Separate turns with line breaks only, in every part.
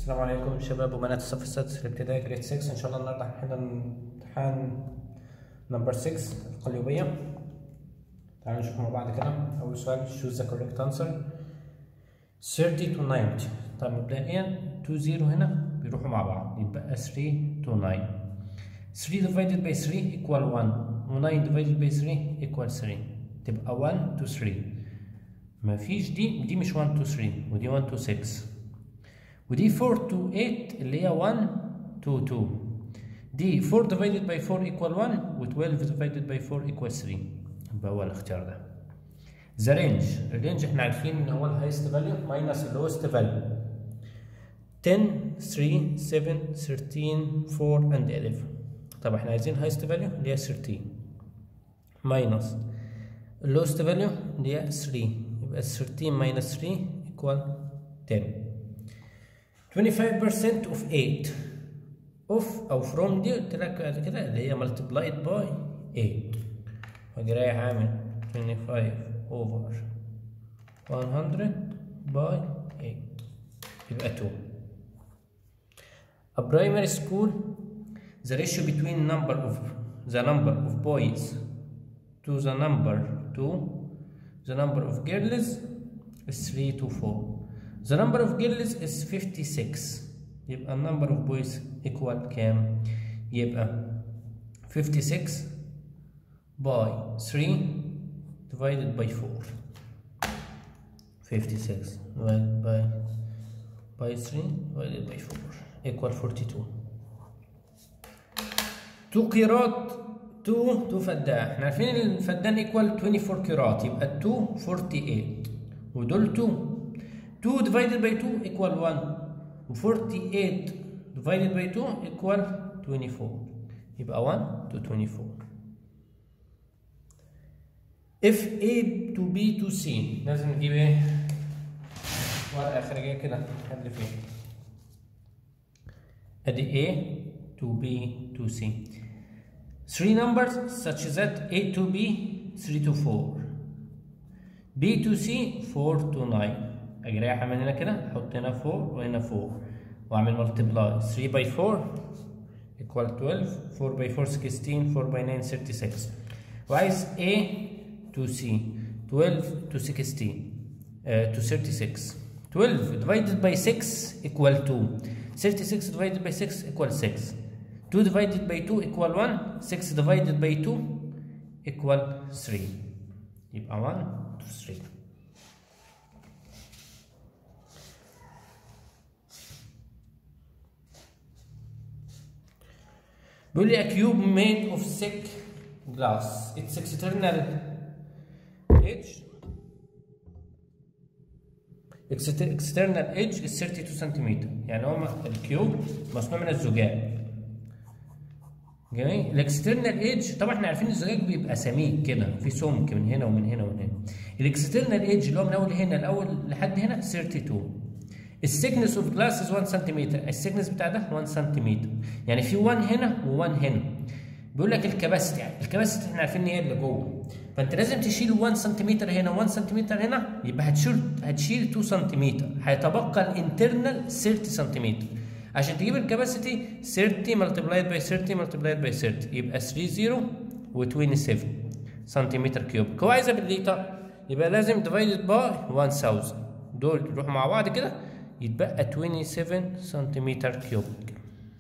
السلام عليكم شباب وبنات الصف السادس الابتدائي جريد 6 ان شاء الله النهارده هنحل امتحان نمبر 6 القليوبية تعالوا نشوف مع بعض كده اول سؤال choose the correct answer 30 to 90 طب مبدئيا 2 0 هنا بيروحوا مع بعض يبقى 3 to 9 3 divided by 3 equal 1 و 9 divided by 3 equal 3 تبقى 1 to 3 مفيش دي دي مش 1 to 3 ودي 1 to 6 ودي 4 to 8 اللي هي 1 to 2 دي 4 divided by 4 equal 1 و 12 divided by 4 equal 3 يبقى هو الاختيار ده ذا رينج الرينج احنا عارفين ان هو الهايست فاليو ماينس اللوست فاليو 10 3 7 13 4 and 11 طب احنا عايزين هايست فاليو اللي هي 13 ماينس اللوست فاليو اللي هي 3 يبقى 13 ماينس 3 equal 10 25% of 8 of او from دي قلت لك قبل كده اللي هي multiplied by 8 واجي رايح عامل 25 over 100 by 8 يبقى 2 A primary school the ratio between number of the number of boys to the number to the number of girls is 3 to 4 The number of girls is 56 يبقى number of boys equal كام؟ يبقى 56 by 3 divided by 4 56 divided by by 3 divided by 4 equal 42 2 قيراط 2 2 فدان احنا عارفين الفدان equal 24 قيراط يبقى 2 48 ودول 2 2 divided by 2 equal 1 و 48 divided by 2 equal 24 يبقى 1 to 24 if A to B to C لازم نجيب ايه ورقة خارجية كده نحل فيها ادي A to B to C three numbers such that A to B 3 to 4 B to C 4 to 9 اجي رايح اعمل هنا كده احط هنا 4 وهنا 4 واعمل ملتبلاي 3 باي 4 equal 12 4 باي 4 16 4 باي 9 36 وعايز A to C 12 to 16 uh, to 36 12 divided by 6 equal 2 36 divided by 6 equal 6 2 divided by 2 equal 1 6 divided by 2 equal 3 يبقى 1 to 3 بيقول لي a cube made of thick glass its external edge external edge is 32 سنتيمتر يعني هو الكيوب مصنوع من الزجاج جميل الاكسترنال ايدج طبعا احنا عارفين الزجاج بيبقى سميك كده في سمك من هنا ومن هنا ومن هنا الاكسترنال ايدج اللي هو من اول هنا لاول لحد هنا 32 السيكنس اوف جلاس از 1 سنتيمتر السيكنس بتاع ده 1 سنتيمتر يعني في 1 هنا و1 هنا بيقول لك الكباستي يعني الكباستي احنا عارفين ان هي اللي جوه فانت لازم تشيل 1 سنتيمتر هنا 1 سنتيمتر هنا يبقى هتشيل هتشيل 2 سنتيمتر هيتبقى الانترنال 30 سنتيمتر عشان تجيب الكباسيتي 30 ملتبلايد باي 30 ملتبلايد باي 30 يبقى 30 و27 سنتيمتر كيوب هو عايزها بالليتر يبقى لازم ديفايدد باي 1000 دول يروحوا مع بعض كده يتبقى 27 سنتيمتر كيوبيك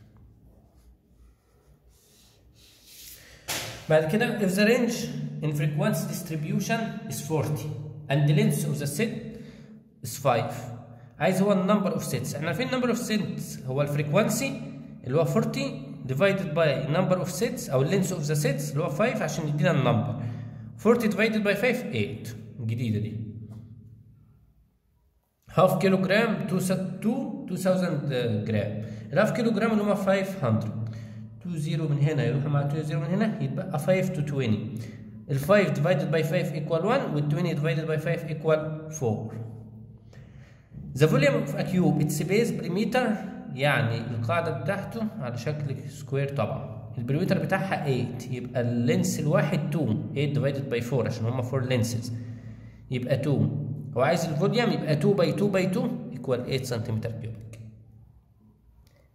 بعد كده if the range in frequency distribution is 40 and the length of the set is 5 عايز هو النمبر اوف sets احنا عارفين number of sets هو الفريكوانسي اللي هو 40 divided by number of sets او length of the sets اللي هو 5 عشان يدينا النمبر 40 divided by 5 8 الجديده دي هاف كيلو جرام 2000 جرام الهاف كيلو جرام اللي هم 500 2 0 من هنا يروح مع 2 0 من هنا يتبقى 5 to 20 ال 5 divided by 5 equal 1 وال 20 divided by 5 equal 4 The volume of a cube its base perimeter يعني القاعدة بتاعته على شكل سكوير طبعا البريمتر بتاعها 8 يبقى اللينس الواحد 2 8 divided by 4 عشان هما 4 lenses يبقى 2 هو عايز الفوليوم يبقى 2 باي 2 باي 2 equal 8 سنتيمتر كيوبيك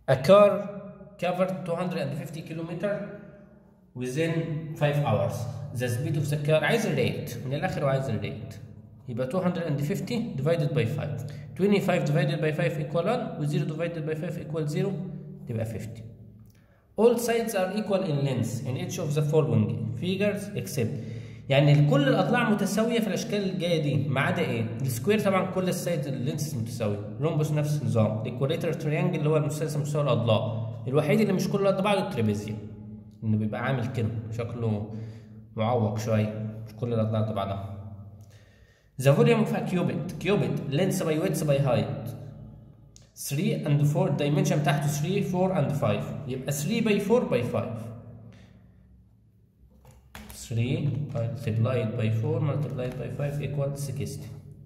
a car covered 250 kilometer within 5 hours the speed of the car عايز الريت من الاخر وعايز الريت يبقى 250 divided by 5 25 divided by 5 equal 1 و 0 divided by 5 equal 0 تبقى 50 all sides are equal in length in each of the following figures except يعني كل الاضلاع متساويه في الاشكال الجايه دي ما عدا ايه السكوير طبعا كل السايد اللينس متساويه رومبوس نفس النظام الايكواليتر تريانجل اللي هو المثلث مستوى الاضلاع الوحيد اللي مش كل الاضلاع الترابيزيا انه بيبقى عامل كده شكله معوق شويه مش كل الاضلاع قد بعضها The volume of a cubit cubit length by width by height 3 and 4 dimension بتاعته 3 4 and 5 يبقى 3 by 4 by 5 3 multiplied by 4 multiplied by 5 equal 60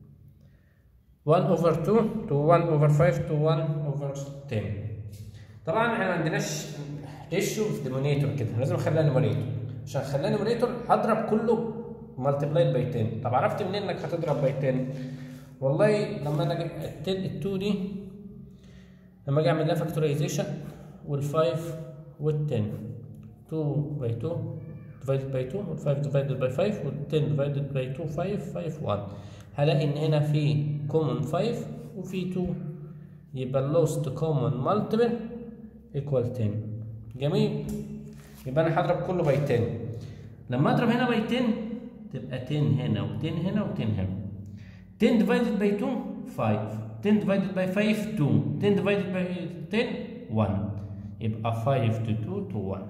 1 over 2 to 1 over 5 to 1 over 10 طبعا احنا ما عندناش ريشيو في دينومينيتور كده لازم نخليها نيميريتور عشان نخليها نيميريتور هضرب كله مالتيبلايد باي 10 طب عرفت منين انك هتضرب باي 10 والله لما انا ال 2 دي لما اجي اعمل لها فاكتورايزيشن وال5 وال 10 2 باي 2 divided by 2 وال 5 divided by 5 وال 10 divided by 2 5 5 1 هلاقي ان هنا في common 5 وفي 2 يبقى اللوست common multiple equal 10 جميل يبقى انا هضرب كله باي 10 لما اضرب هنا باي 10 تبقى 10 هنا و10 هنا و10 هنا 10 divided by 2 5 10 divided by 5 2 10 divided by 10 1 يبقى 5 to 2 to 1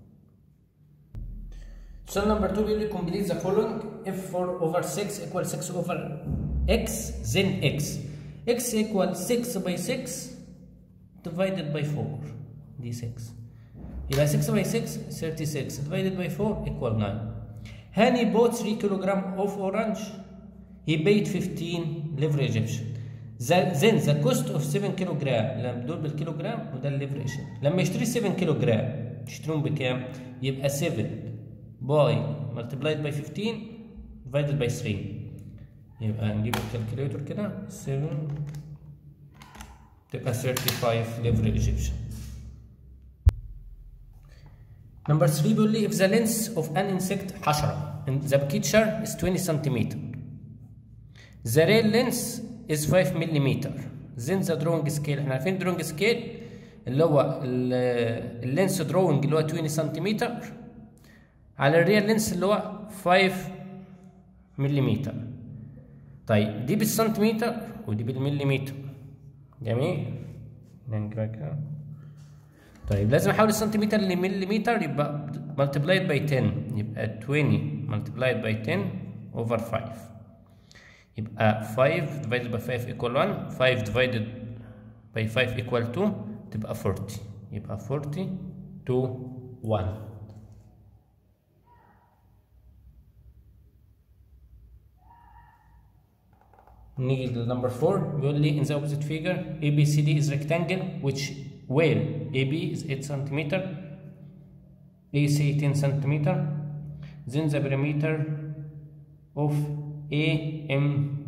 Question number 2 بيقول لي complete the following if 4 over 6 equal 6 over x then x x equal 6 by 6 divided by 4 دي 6 يبقى 6 by 6 36 divided by 4 equal 9 هاني bought 3 kilogram of orange he paid 15 liver Egyptian the, then the cost of 7 kilogram لما دول بالكيلوجرام وده الليفر Egyptian لما يشتري 7 كيلوجرام يشترون بكام؟ يبقى 7 باي multiplied by 15 divided by 3 يبقى نجيب الكالكوليتر كده 7 تبقى 35 liver Egyptian Number 3 بيقول لي if the length of an insect حشرة and the picture is 20 centimeter the real length is 5 millimeter then the drawing scale احنا عارفين drawing scale اللي هو اللينس drawing اللي هو 20 سنتيمتر على الريال لينس اللي هو 5 مليمتر طيب دي بالسنتيمتر ودي بالمليمتر جميل نجيبها كده طيب لازم احول السنتيمتر لمليمتر يبقى multiplied by 10 يبقى 20 multiplied by 10 over 5 يبقى 5 divided by 5 equal 1 5 divided by 5 equal 2 تبقى 40 يبقى 40 to 1 نيجي للنمبر 4 بيقول لي in the opposite figure ABCD is rectangle which where AB is 8 cm AC 10 cm then the perimeter of AMB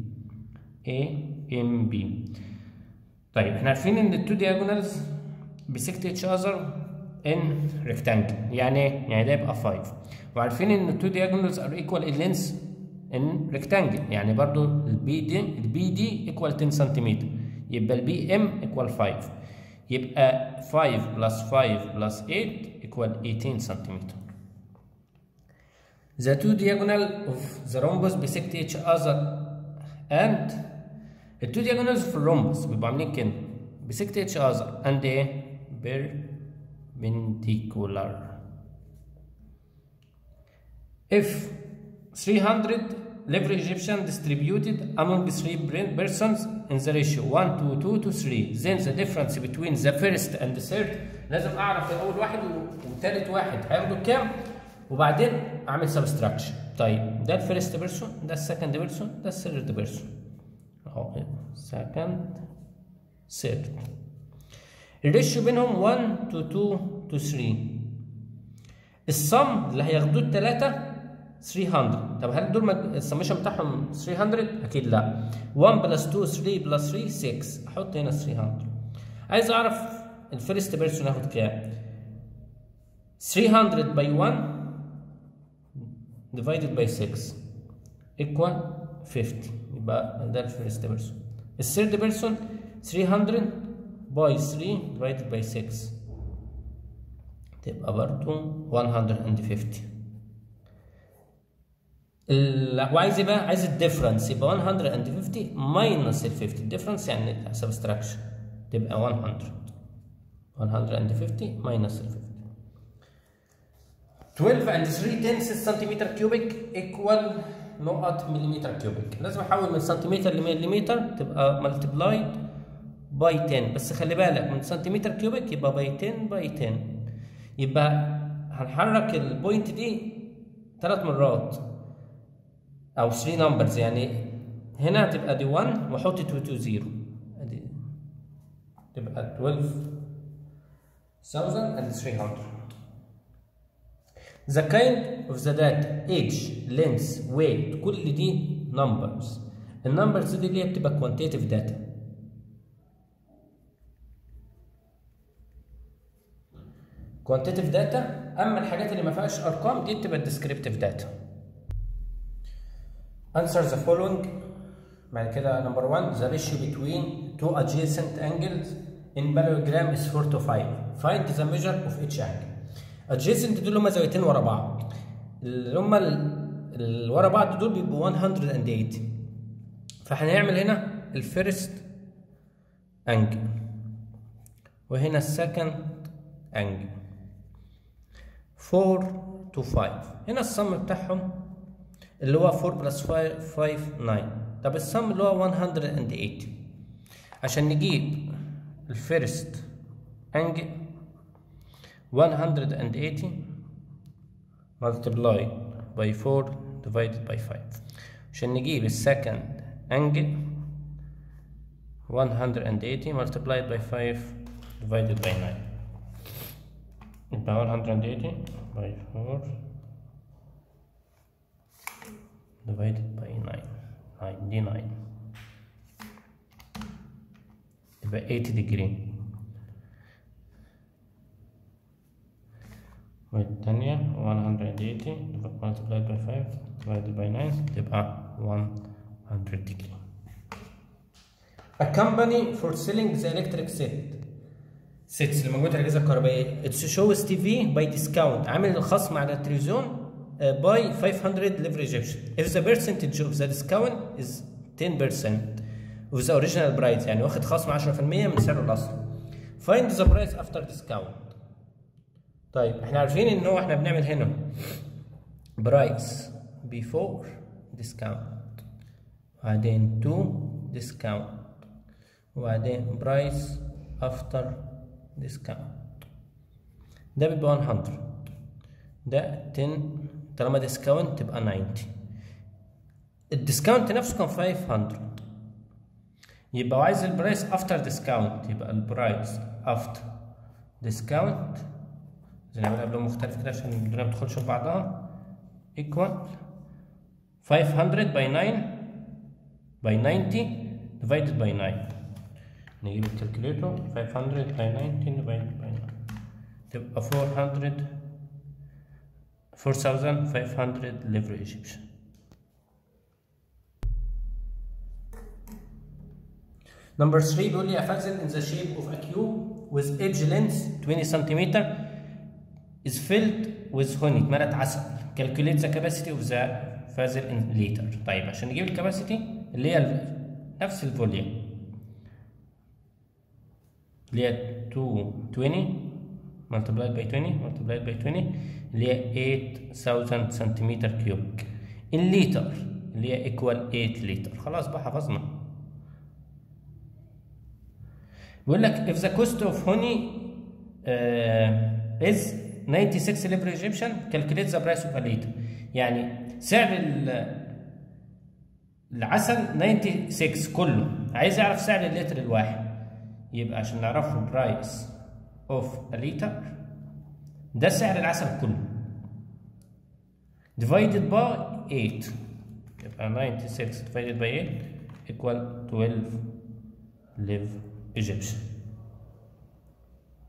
AMB طيب احنا عارفين ان التو diagonals bisect each other in rectangle يعني يعني ده يبقى 5 وعارفين ان التو diagonals are equal in length in rectangle يعني برضو البي دي البي دي equal 10 سنتيمتر يبقى البي ام equal 5 يبقى 5 plus 5 plus 8 equal 18 سنتيمتر The two diagonal of the rhombus bisect each other and the two diagonals في الرhombus بيبقوا عاملين كده bisect each other and ايه perpendicular if 300 liver Egyptian distributed among three persons in the ratio 1 to 2 to 3 then the difference between the first and the third لازم اعرف اول واحد وثالث واحد هياخدوا كام وبعدين اعمل سبستراكشن طيب ده الفيرست بيرسون ده السكند بيرسون ده الثيرد بيرسون اهو سكند ثيرد الريشيو بينهم 1 to 2 to 3 الصم اللي هياخدوه الثلاثه 300 طب هل دول السميشن بتاعهم 300 اكيد لا 1 بلس 2 3 بلس 3 6 احط هنا 300 عايز اعرف الفيرست بيرسون هاخد كام 300 باي 1 divided by 6 equal 50 يبقى ده الفيرست بيرسون الثيرد بيرسون 300 باي 3 divided by 6 تبقى برضو 150 ال- وعايز ايه بقى عايز الديفرنس يبقى 150 ماينس ال 50 الديفرنس يعني سبستراكشن تبقى 100 150 ماينس ال 50 12 and 3 tenths سنتيمتر كيوبيك ايكوال نقط مليمتر كيوبيك لازم احول من سنتيمتر لمليمتر تبقى ملتبلايد باي 10 بس خلي بالك من سنتيمتر كيوبيك يبقى باي 10 باي 10 يبقى هنحرك البوينت دي ثلاث مرات او 3 نمبرز يعني هنا هتبقى دي 1 واحط 2 2 0 ادي تبقى 12300 The kind of the data age length weight كل دي numbers النمبرز دي اللي هي بتبقى quantitative data quantitative data اما الحاجات اللي ما فيهاش ارقام دي بتبقى descriptive data answer the following بعد كده number one the ratio between two adjacent angles in parallelogram is 4 to 5 find the measure of each angle adjacent دول هما زاويتين ورا بعض اللي هما ال- اللي ورا بعض دول بيبقوا 180 فهنعمل هنا الفيرست انجل وهنا السكند انجل 4 to 5 هنا الصم بتاعهم اللي هو 4 بلس 5 5 9 طب الصم اللي هو 180 عشان نجيب الفيرست انجل 180 multiplied by 4 divided by 5 عشان نجيب السكند انجل 180 multiplied by 5 divided by 9 يبقى 180 by 4 divided by 9 9 دي 9 يبقى 80 degree والثانية 180 multiplied by 5 divided by 9 تبقى 100 degree A company for selling the electric set sets لمجموعة الأجهزة الكهربائية It shows TV by discount عامل الخصم على التلفزيون uh, by 500 leverage Egyptian If the percentage of the discount is 10% of the original price يعني واخد خصم 10% من سعره الأصلي Find the price after discount طيب احنا عارفين ان هو احنا بنعمل هنا برايس before discount وبعدين to discount وبعدين برايس after discount ده بيبقى 100 ده 10 طالما ديسكاونت تبقى 90 الديسكاونت نفسه كان 500 يبقى عايز البرايس افتر ديسكاونت يبقى البرايس افتر ديسكاونت زي نعملها بلون مختلف كده عشان الدنيا ما تدخلش في بعضها equal 500 by 9 by 90 divided by 9 نجيب الكالكوليتر 500 by 90 divided by 9 تبقى 400 4500 livre Egyptian Number 3 بيقول لي a puzzle in the shape of a cube with edge length 20 cm is filled with honey اتملت عسل calculate the capacity of the puzzle in liter طيب عشان نجيب الكباسيتي اللي هي ال- نفس الفوليوم اللي هي 220 multiplied by 20 multiplied by 20 اللي هي 8000 سنتيمتر كيوبيك الليتر اللي هي equal 8 لتر خلاص بقى حفظنا بيقول لك if the cost of honey uh, is 96 ليبر ايجيبشن calculate the price of a liter يعني سعر ال- العسل 96 كله عايز يعرف سعر اللتر الواحد يبقى عشان نعرفه price of a liter ده سعر العسل كله divided by 8 يبقى 96 divided by 8 equal 12 live Egyptian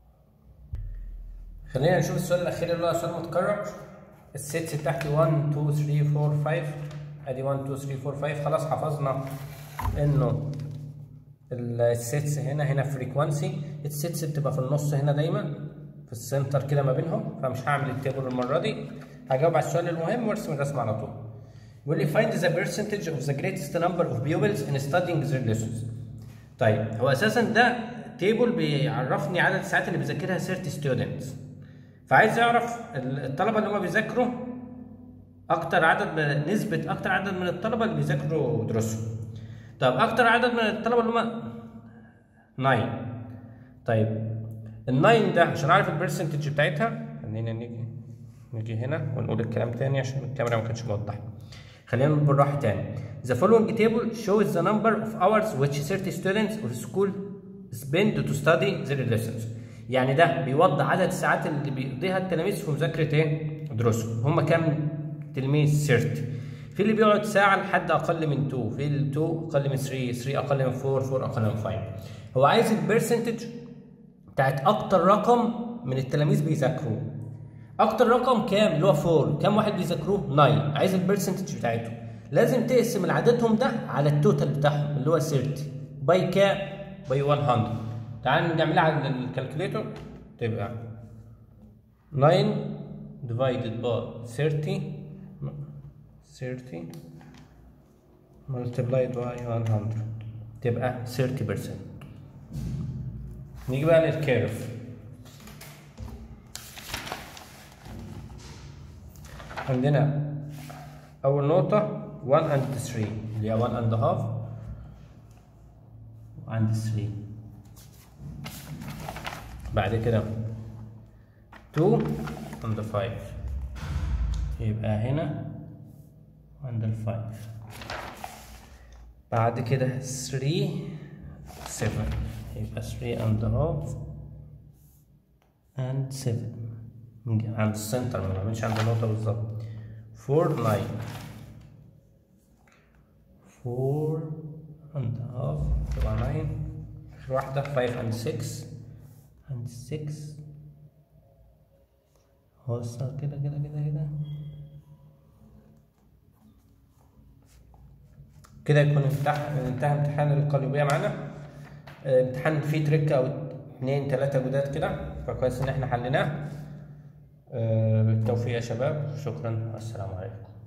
خلينا نشوف السؤال الاخير اللي هو سؤال متكرر السيتس بتاعتي 1 2 3 4 5 ادي 1 2 3 4 5 خلاص حفظنا انه السيتس هنا هنا فريكوانسي السيتس بتبقى في النص هنا دايما في السنتر كده ما بينهم فمش هعمل التيبل المره دي هجاوب على السؤال المهم وارسم الرسم على طول بيقول لي find the percentage of the greatest number of pupils in studying their lessons طيب هو اساسا ده تيبل بيعرفني عدد الساعات اللي بيذاكرها 30 students فعايز يعرف الطلبه اللي هم بيذاكروا اكتر عدد من نسبه اكتر عدد من الطلبه اللي بيذاكروا دروسهم طب اكتر عدد من الطلبه اللي هم 9 طيب ال9 ده عشان اعرف البرسنتج بتاعتها خلينا نيجي نيجي هنا ونقول الكلام تاني عشان الكاميرا ما كانتش موضحه خلينا نقول بالراحه تاني The following table shows the number of hours which 30 students of school spend to study their lessons يعني ده بيوضح عدد الساعات اللي بيقضيها التلاميذ في مذاكره ايه؟ دروسهم هم كام تلميذ 30 في اللي بيقعد ساعة لحد أقل من 2 في ال 2 أقل من 3 3 أقل من 4 4 أقل من 5 هو عايز البرسنتج بتاعت أكتر رقم من التلاميذ بيذاكروه أكتر رقم كام اللي هو 4 كام واحد بيذاكروه 9 عايز البرسنتج بتاعته لازم تقسم عددهم ده على التوتال بتاعهم اللي هو 30 باي كام باي 100 تعال نعملها على الكالكوليتور تبقى 9 divided by 30 30 multiplied by 100 تبقى 30% نيجي بقى للكيرف عندنا أول نقطة 1 and 3 اللي هي 1 and a half and 3 بعد كده 2 and 5 يبقى هنا عند الفايف بعد كده 3 7 يبقى 3 and a half and 7 عند السنتر ما بعملش عند النقطة بالظبط 4 9 4 and a half تبقى 9 آخر واحدة 5 and 6 and 6 وصل كده كده كده كده كده يكون انتهى انتهى امتحان القليوبية معانا امتحان فيه تريك او اتنين تلاتة جداد كده فكويس ان احنا حليناه بالتوفيق يا شباب شكرا والسلام عليكم